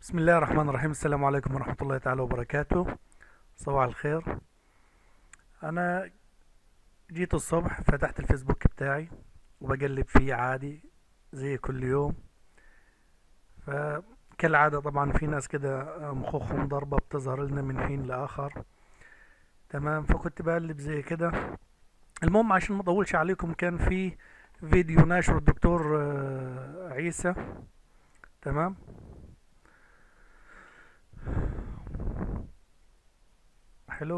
بسم الله الرحمن الرحيم السلام عليكم ورحمة الله تعالى وبركاته صباح الخير أنا جيت الصبح فتحت الفيسبوك بتاعي وبقلب فيه عادي زي كل يوم فكالعادة طبعا في ناس كده مخوخهم ضربة بتظهر لنا من حين لآخر تمام فكنت بقلب زي كده المهم عشان ما اطولش عليكم كان في فيديو ناشر الدكتور آه، عيسى تمام حلو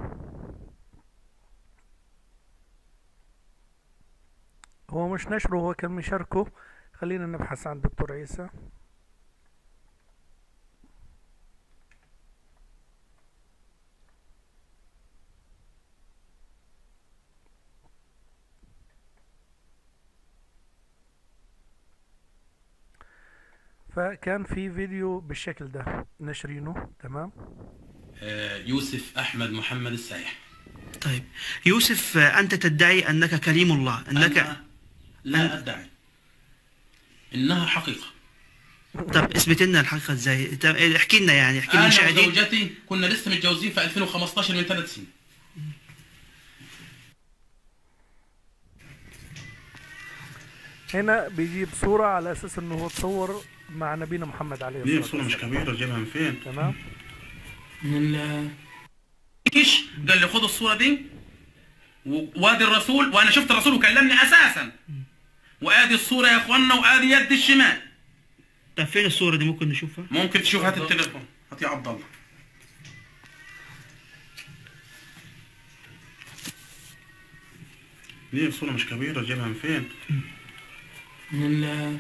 هو مش نشره هو كان مشاركه خلينا نبحث عن الدكتور عيسى فكان في فيديو بالشكل ده نشرينه تمام آه، يوسف أحمد محمد السايح طيب يوسف آه، أنت تدعي أنك كريم الله أنك أنا لا أدعي إنها حقيقة طب اثبت لنا الحقيقة إزاي طب احكي لنا يعني احكي أنا للمشاهدين وزوجتي كنا لسه متجوزين في 2015 من ثلاث سنين هنا بيجيب صورة على أساس إنه هو تصور مع نبينا محمد عليه دي الصلاة صورة مش والسلام كبيرة جايبها من فين؟ تمام من ال كيش قال لي خذ الصورة دي و- وادي الرسول وأنا شفت الرسول وكلمني أساسا وآدي الصورة يا إخوانا وآدي يد الشمال طب فين الصورة دي ممكن نشوفها ممكن تشوف هات التليفون هات يا عبد الله دي صورة مش كبيرة جايبها من فين؟ من ال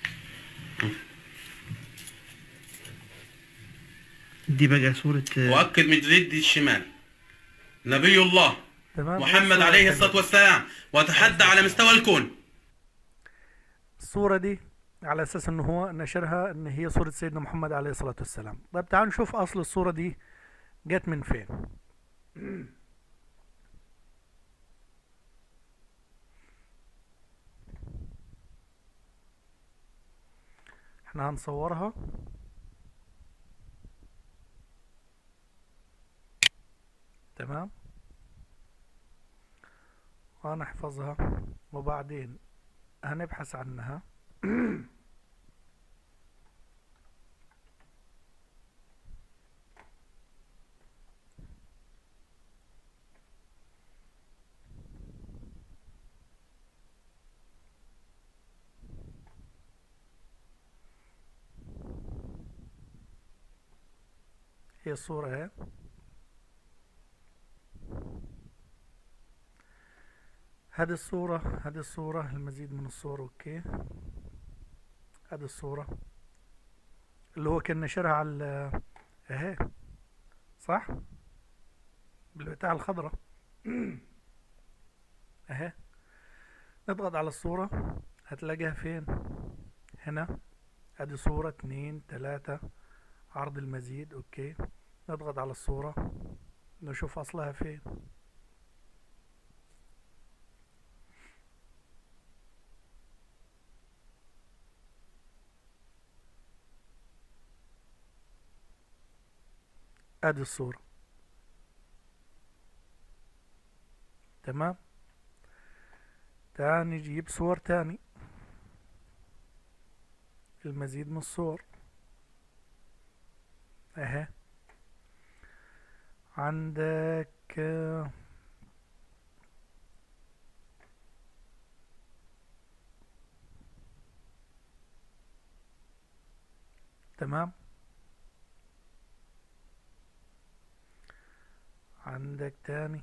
دي بقى صورة آه، وأكد من جديد الشمال نبي الله تمام محمد الصورة عليه التانية. الصلاة والسلام وتحدى على مستوى الكون الصورة دي على أساس إنه هو نشرها إن هي صورة سيدنا محمد عليه الصلاة والسلام طيب تعالوا نشوف أصل الصورة دي جت من فين احنا هنصورها تمام وهنحفظها وبعدين هنبحث عنها هي الصورة اهي هذه الصورة هذه الصورة المزيد من الصور اوكي هذه الصورة اللي هو كان نشرها على ال- اهي صح بالبتاع الخضراء اهي نضغط على الصورة هتلاقيها فين هنا ادي صورة اتنين تلاتة عرض المزيد اوكي نضغط على الصورة نشوف اصلها فين ادي الصورة تمام تعال نجيب صور تاني المزيد من الصور اهي عندك آه، تمام عندك تاني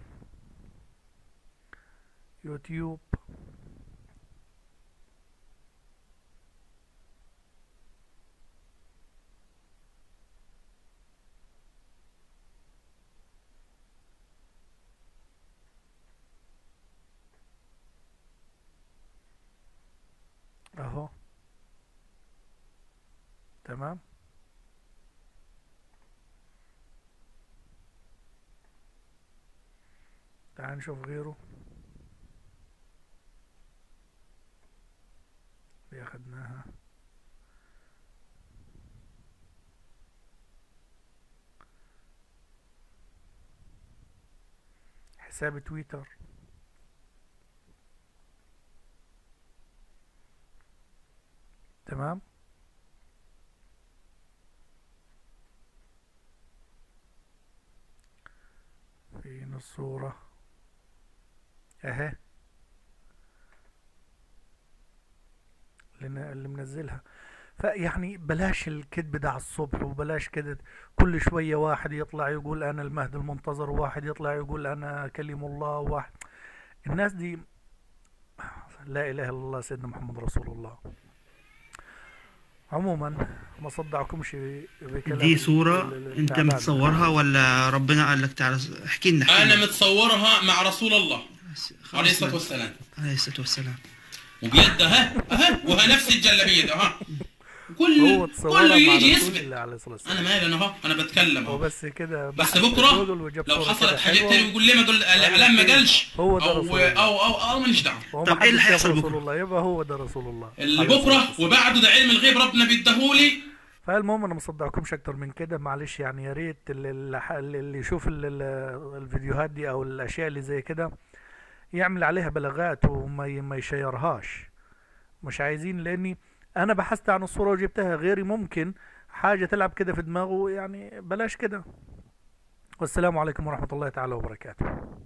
يوتيوب اهو تمام تعال نشوف غيره دي اخدناها حساب تويتر تمام فين الصورة اهي اللي ن- اللي منزلها فيعني بلاش الكذب ده على الصبح وبلاش كده كل شوية واحد يطلع يقول أنا المهدي المنتظر وواحد يطلع يقول أنا كلم الله وواحد الناس دي لا إله إلا الله سيدنا محمد رسول الله عموما ما صدعكمش بكلام دي ال- صورة ال- ال- انت التعبان. متصورها ولا ربنا قال لك تعالى احكي لنا احكي انا لنا. متصورها مع رسول الله خلاص عليه الصلاه نعم. والسلام عليه الصلاة والسلام وبيده ها ها وها نفس الجلابيه ده ها كل هو تصورها كله مع يجي رسول يثبت الله عليه الصلاة انا والسلام مالي انا اهو انا بتكلم هو اهو بس كده بس بحث بكره جوجل وجاب لو صورة حصلت كده حاجات حلوة. تاني ويقول ليه ما دول الاعلام ما قالش هو ده او رسول الله. او او او ماليش دعوه وهو طب ما إيه اللي حدش شاف هيحصل رسول بكرة؟ الله يبقى هو ده رسول الله اللي عليه الصلاة بكره والسلام. وبعده ده علم الغيب ربنا بيديهولي فالمهم انا ما صدعكمش اكتر من كده معلش يعني يا ريت اللي, اللي اللي يشوف ال- ال- الفيديوهات دي او الاشياء اللي زي كده يعمل عليها بلاغات وما ي- ما يشيرهاش مش عايزين لاني انا بحثت عن الصورة وجبتها غيري ممكن حاجة تلعب كده في دماغه يعني بلاش كده والسلام عليكم ورحمة الله تعالى وبركاته